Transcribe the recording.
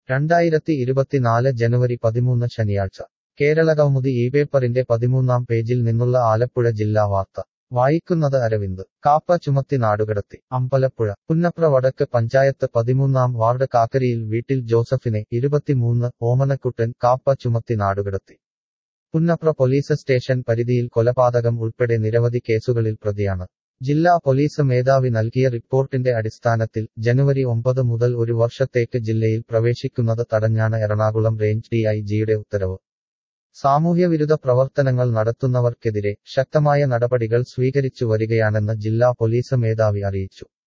രണ്ടായിരത്തി ഇരുപത്തിനാല് ജനുവരി പതിമൂന്ന് ശനിയാഴ്ച കേരളകൗമുദി ഈ പേപ്പറിന്റെ പതിമൂന്നാം പേജിൽ നിന്നുള്ള ആലപ്പുഴ ജില്ലാ വാർത്ത വായിക്കുന്നത് അരവിന്ദ് കാപ്പ ചുമത്തി നാടുകടത്തി അമ്പലപ്പുഴ പുന്നപ്ര വടക്ക് പഞ്ചായത്ത് പതിമൂന്നാം വാർഡ് കാക്കരിയിൽ വീട്ടിൽ ജോസഫിനെ ഇരുപത്തിമൂന്ന് ഓമനക്കുട്ടൻ കാപ്പ ചുമത്തി നാടുകടത്തി പുന്നപ്ര പോലീസ് സ്റ്റേഷൻ പരിധിയിൽ കൊലപാതകം ഉൾപ്പെടെ നിരവധി കേസുകളിൽ പ്രതിയാണ് ജില്ലാ പോലീസ് മേധാവി നൽകിയ റിപ്പോർട്ടിന്റെ അടിസ്ഥാനത്തിൽ ജനുവരി ഒമ്പത് മുതൽ ഒരു വർഷത്തേക്ക് ജില്ലയിൽ പ്രവേശിക്കുന്നത് തടഞ്ഞാണ് എറണാകുളം റേഞ്ച് ഡിഐജിയുടെ ഉത്തരവ് സാമൂഹ്യവിരുദ്ധ പ്രവർത്തനങ്ങൾ നടത്തുന്നവർക്കെതിരെ ശക്തമായ നടപടികൾ സ്വീകരിച്ചു വരികയാണെന്ന് ജില്ലാ പോലീസ് മേധാവി അറിയിച്ചു